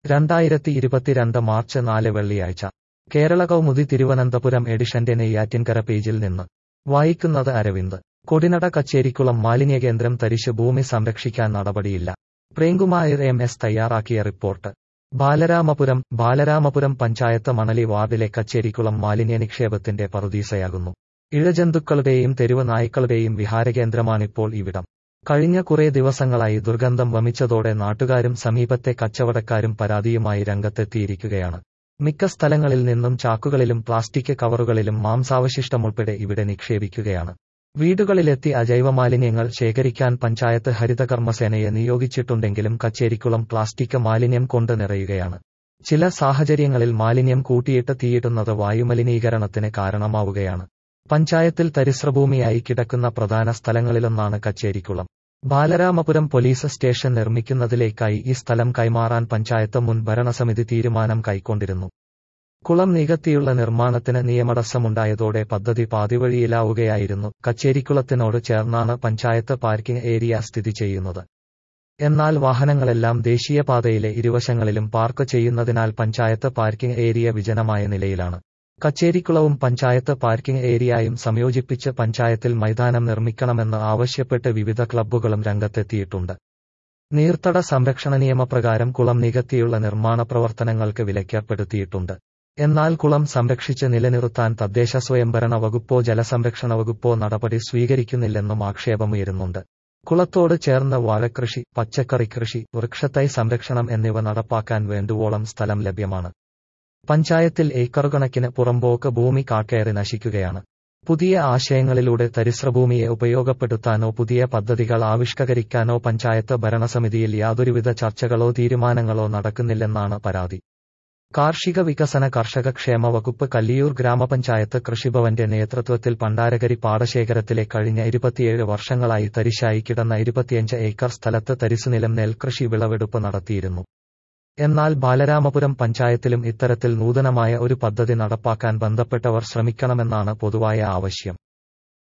രണ്ടായിരത്തി ഇരുപത്തിരണ്ട് മാർച്ച് നാല് വെള്ളിയാഴ്ച കേരള കൗമുദി തിരുവനന്തപുരം എഡിഷന്റെ നെയ്യാറ്റിൻകര പേജിൽ നിന്ന് വായിക്കുന്നത് അരവിന്ദ് കൊടിനട കച്ചേരിക്കുളം മാലിന്യകേന്ദ്രം തരിശ് ഭൂമി സംരക്ഷിക്കാൻ നടപടിയില്ല പ്രേംകുമാർ എം എസ് തയ്യാറാക്കിയ റിപ്പോർട്ട് ബാലരാമപുരം ബാലരാമപുരം പഞ്ചായത്ത് മണലി വാർഡിലെ കച്ചേരിക്കുളം മാലിന്യ നിക്ഷേപത്തിന്റെ പറുദീസയാകുന്നു ഇഴജന്തുക്കളുടെയും തെരുവ് നായ്ക്കളുടെയും വിഹാരകേന്ദ്രമാണിപ്പോൾ ഇവിടം കഴിഞ്ഞ കുറേ ദിവസങ്ങളായി ദുർഗന്ധം വമിച്ചതോടെ നാട്ടുകാരും സമീപത്തെ കച്ചവടക്കാരും പരാതിയുമായി രംഗത്തെത്തിയിരിക്കുകയാണ് മിക്ക സ്ഥലങ്ങളിൽ നിന്നും ചാക്കുകളിലും പ്ലാസ്റ്റിക് കവറുകളിലും മാംസാവശിഷ്ടമുൾപ്പെടെ ഇവിടെ നിക്ഷേപിക്കുകയാണ് വീടുകളിലെത്തി അജൈവമാലിന്യങ്ങൾ ശേഖരിക്കാൻ പഞ്ചായത്ത് ഹരിതകർമ്മസേനയെ നിയോഗിച്ചിട്ടുണ്ടെങ്കിലും കച്ചേരിക്കുളം പ്ലാസ്റ്റിക് മാലിന്യം കൊണ്ട് നിറയുകയാണ് ചില സാഹചര്യങ്ങളിൽ മാലിന്യം കൂട്ടിയിട്ട് തീയിടുന്നത് വായുമലിനീകരണത്തിന് കാരണമാവുകയാണ് പഞ്ചായത്തിൽ തരിശ്രഭൂമിയായി കിടക്കുന്ന പ്രധാന സ്ഥലങ്ങളിലൊന്നാണ് കച്ചേരിക്കുളം ബാലരാമപുരം പോലീസ് സ്റ്റേഷൻ നിർമ്മിക്കുന്നതിലേക്കായി ഈ സ്ഥലം കൈമാറാൻ പഞ്ചായത്ത് മുൻ ഭരണസമിതി തീരുമാനം കൈക്കൊണ്ടിരുന്നു കുളം നികത്തിയുള്ള നിർമ്മാണത്തിന് നിയമടസ്സമുണ്ടായതോടെ പദ്ധതി പാതിവഴിയിലാവുകയായിരുന്നു കച്ചേരിക്കുളത്തിനോട് ചേർന്നാണ് പഞ്ചായത്ത് പാർക്കിംഗ് ഏരിയ സ്ഥിതി ചെയ്യുന്നത് എന്നാൽ വാഹനങ്ങളെല്ലാം ദേശീയപാതയിലെ ഇരുവശങ്ങളിലും പാർക്ക് ചെയ്യുന്നതിനാൽ പഞ്ചായത്ത് പാർക്കിംഗ് ഏരിയ വിജനമായ നിലയിലാണ് കച്ചേരിക്കുളവും പഞ്ചായത്ത് പാർക്കിംഗ് ഏരിയയും സംയോജിപ്പിച്ച് പഞ്ചായത്തിൽ മൈതാനം നിർമ്മിക്കണമെന്ന് ആവശ്യപ്പെട്ട് വിവിധ ക്ലബ്ബുകളും രംഗത്തെത്തിയിട്ടുണ്ട് നീർത്തട സംരക്ഷണ നിയമപ്രകാരം കുളം നികത്തിയുള്ള നിർമ്മാണ പ്രവർത്തനങ്ങൾക്ക് വിലക്കേർപ്പെടുത്തിയിട്ടുണ്ട് എന്നാൽ കുളം സംരക്ഷിച്ച് നിലനിർത്താൻ തദ്ദേശ സ്വയംഭരണ വകുപ്പോ ജലസംരക്ഷണ വകുപ്പോ നടപടി സ്വീകരിക്കുന്നില്ലെന്നും ആക്ഷേപമുയരുന്നുണ്ട് കുളത്തോട് ചേർന്ന് വാഴക്കൃഷി പച്ചക്കറി കൃഷി വൃക്ഷത്തൈ സംരക്ഷണം എന്നിവ നടപ്പാക്കാൻ വേണ്ടുവോളം സ്ഥലം ലഭ്യമാണ് പഞ്ചായത്തിൽ ഏക്കറുകണക്കിന് പുറമ്പോക്ക് ഭൂമി കാക്കയറി നശിക്കുകയാണ് പുതിയ ആശയങ്ങളിലൂടെ തരിശ്രഭൂമിയെ ഉപയോഗപ്പെടുത്താനോ പുതിയ പദ്ധതികൾ ആവിഷ്കരിക്കാനോ പഞ്ചായത്ത് ഭരണസമിതിയിൽ യാതൊരുവിധ ചർച്ചകളോ തീരുമാനങ്ങളോ നടക്കുന്നില്ലെന്നാണ് പരാതി കാർഷിക വികസന കർഷക ക്ഷേമ വകുപ്പ് കല്ലിയൂർ ഗ്രാമപഞ്ചായത്ത് കൃഷിഭവന്റെ നേതൃത്വത്തിൽ പണ്ടാരകരി പാടശേഖരത്തിലെ കഴിഞ്ഞ ഇരുപത്തിയേഴ് വർഷങ്ങളായി തരിശായി കിടന്ന ഇരുപത്തിയഞ്ച് ഏക്കർ സ്ഥലത്ത് തരിസുനിലം നെൽകൃഷി വിളവെടുപ്പ് നടത്തിയിരുന്നു എന്നാൽ ബാലരാമപുരം പഞ്ചായത്തിലും ഇത്തരത്തിൽ നൂതനമായ ഒരു പദ്ധതി നടപ്പാക്കാൻ ബന്ധപ്പെട്ടവർ ശ്രമിക്കണമെന്നാണ് പൊതുവായ ആവശ്യം